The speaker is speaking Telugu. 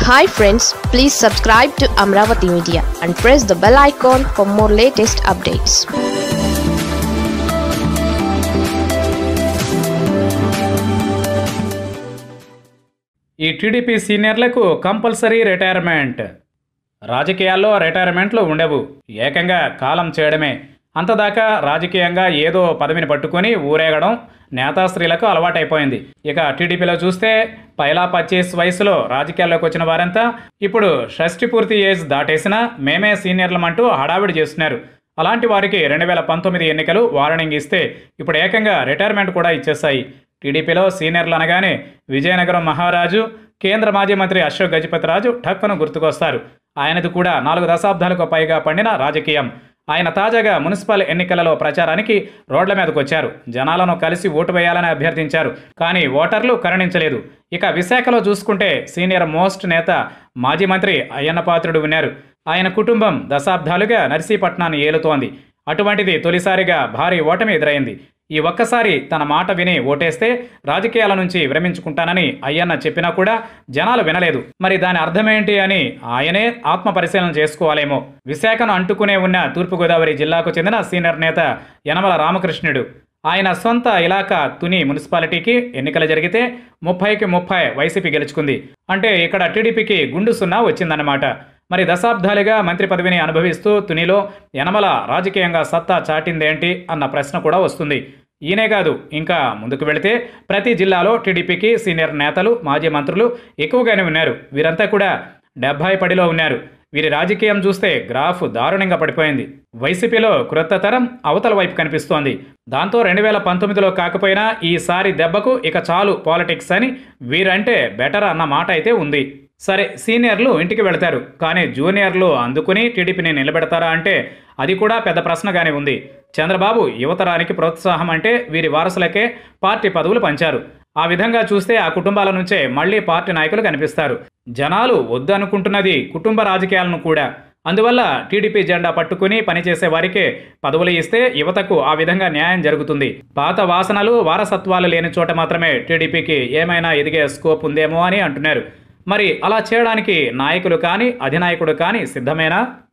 hi friends please subscribe to Amaravati media and press the bell icon for more latest updates ఈ టీడీపీ సీనియర్లకు కంపల్సరీ రిటైర్మెంట్ రాజకీయాల్లో రిటైర్మెంట్లు ఉండవు ఏకంగా కాలం చేయడమే అంతదాకా రాజకీయంగా ఏదో పదవిని పట్టుకొని ఊరేగడం నేతాశ్రీలకు అలవాటైపోయింది ఇక టీడీపీలో చూస్తే పైలా పచ్చీస్ వయసులో రాజకీయాల్లోకి వచ్చిన వారంతా ఇప్పుడు షష్టి పూర్తి ఏజ్ దాటేసినా మేమే సీనియర్లమంటూ హడావిడి చేస్తున్నారు అలాంటి వారికి రెండు వేల పంతొమ్మిది ఎన్నికలు వార్నింగ్ ఇస్తే ఇప్పుడు ఏకంగా రిటైర్మెంట్ కూడా ఇచ్చేశాయి టీడీపీలో సీనియర్లు అనగానే విజయనగరం మహారాజు కేంద్ర మాజీ మంత్రి అశోక్ గజపతిరాజు ఠక్కును గుర్తుకొస్తారు ఆయనది కూడా నాలుగు దశాబ్దాలకు పైగా పండిన రాజకీయం ఆయన తాజాగా మున్సిపల్ ఎన్నికలలో ప్రచారానికి రోడ్ల మీదకు వచ్చారు జనాలను కలిసి ఓటు వేయాలని అభ్యర్థించారు కానీ ఓటర్లు కరుణించలేదు ఇక విశాఖలో చూసుకుంటే సీనియర్ మోస్ట్ నేత మాజీ మంత్రి అయ్యన్నపాత్రుడు ఉన్నారు ఆయన కుటుంబం దశాబ్దాలుగా నర్సీపట్నాన్ని ఏలుతోంది అటువంటిది తొలిసారిగా భారీ ఓటమి ఎదురైంది ఈ ఒక్కసారి తన మాట విని ఓటేస్తే రాజకీయాల నుంచి విరమించుకుంటానని అయ్యన్న చెప్పినా కూడా జనాలు వినలేదు మరి దాని అర్థమేంటి అని ఆయనే ఆత్మ పరిశీలన చేసుకోవాలేమో విశాఖను అంటుకునే ఉన్న తూర్పుగోదావరి జిల్లాకు చెందిన సీనియర్ నేత యనమల రామకృష్ణుడు ఆయన సొంత ఇలాకా తుని మున్సిపాలిటీకి ఎన్నికలు జరిగితే ముప్పైకి ముప్పై వైసీపీ గెలుచుకుంది అంటే ఇక్కడ టీడీపీకి గుండు సున్నా వచ్చిందన్నమాట మరి దశాబ్దాలుగా మంత్రి పదవిని అనుభవిస్తూ తునిలో యనమల రాజకీయంగా సత్తా చాటిందేంటి అన్న ప్రశ్న కూడా వస్తుంది ఈయనే కాదు ఇంకా ముందుకు వెళితే ప్రతి జిల్లాలో టీడీపీకి సీనియర్ నేతలు మాజీ మంత్రులు ఎక్కువగానే ఉన్నారు వీరంతా కూడా డెబ్బై పడిలో ఉన్నారు వీరి రాజకీయం చూస్తే గ్రాఫ్ దారుణంగా పడిపోయింది వైసీపీలో క్రొత్త తరం అవతల వైపు కనిపిస్తోంది దాంతో రెండు వేల పంతొమ్మిదిలో కాకపోయినా ఈసారి దెబ్బకు ఇక చాలు పాలిటిక్స్ అని వీరంటే బెటర్ అన్న మాట అయితే ఉంది సరే సీనియర్లు ఇంటికి వెళతారు కానీ జూనియర్లు అందుకుని టీడీపీని నిలబెడతారా అంటే అది కూడా పెద్ద ప్రశ్నగానే ఉంది చంద్రబాబు యువతరానికి ప్రోత్సాహం అంటే వీరి వారసులకే పార్టీ పదవులు పంచారు ఆ విధంగా చూస్తే ఆ కుటుంబాల నుంచే మళ్లీ పార్టీ నాయకులు కనిపిస్తారు జనాలు వద్దనుకుంటున్నది కుటుంబ రాజకీయాలను కూడా అందువల్ల టీడీపీ జెండా పట్టుకుని పనిచేసే వారికే పదవులు ఇస్తే యువతకు ఆ విధంగా న్యాయం జరుగుతుంది పాత వాసనలు వారసత్వాలు లేని చోట మాత్రమే టీడీపీకి ఏమైనా ఎదిగే స్కోప్ ఉందేమో అని అంటున్నారు మరి అలా చేయడానికి నాయకులు కానీ అధినాయకుడు కానీ సిద్ధమేనా